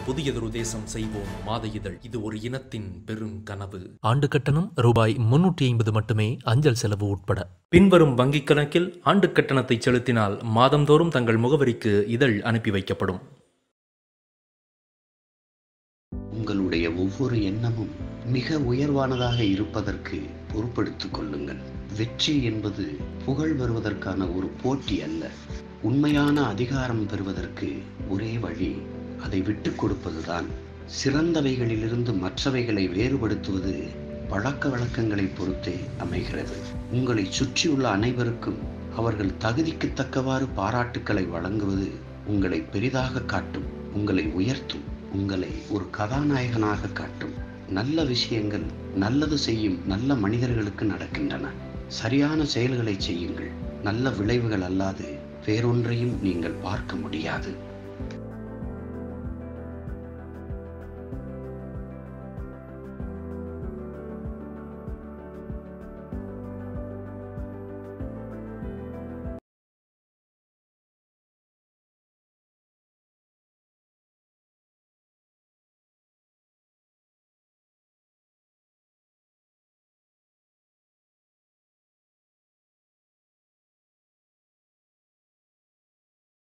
புதியதொரு தேசம் செய்வோம் மாத இதழ் இது ஒரு இனத்தின் பெரும் கனவு ஆண்டு கட்டணம் ரூபாய் முன்னூற்றி ஐம்பது மட்டுமே அஞ்சல் செலவு உட்பட பின்வரும் வங்கிக் கணக்கில் ஆண்டு கட்டணத்தை செலுத்தினால் மாதந்தோறும் தங்கள் முகவரிக்கு இதழ் அனுப்பி வைக்கப்படும் உங்களுடைய ஒவ்வொரு எண்ணமும் மிக உயர்வானதாக இருப்பதற்கு பொறுப்படுத்திக் கொள்ளுங்கள் வெற்றி என்பது புகழ் வருவதற்கான ஒரு போட்டி அல்ல உண்மையான அதிகாரம் பெறுவதற்கு ஒரே வழி அதை விட்டுக் கொடுப்பதுதான் சிறந்தவைகளிலிருந்து மற்றவைகளை வேறுபடுத்துவது பழக்க வழக்கங்களை பொறுத்தே அமைகிறது உங்களை சுற்றியுள்ள அனைவருக்கும் அவர்கள் தகுதிக்கு தக்கவாறு பாராட்டுக்களை வழங்குவது உங்களை பெரிதாக காட்டும் உங்களை உயர்த்தும் உங்களை ஒரு கதாநாயகனாக காட்டும் நல்ல விஷயங்கள் நல்லது செய்யும் நல்ல மனிதர்களுக்கு நடக்கின்றன சரியான செயல்களை செய்யுங்கள் நல்ல விளைவுகள் அல்லாது வேறொன்றையும் நீங்கள் பார்க்க முடியாது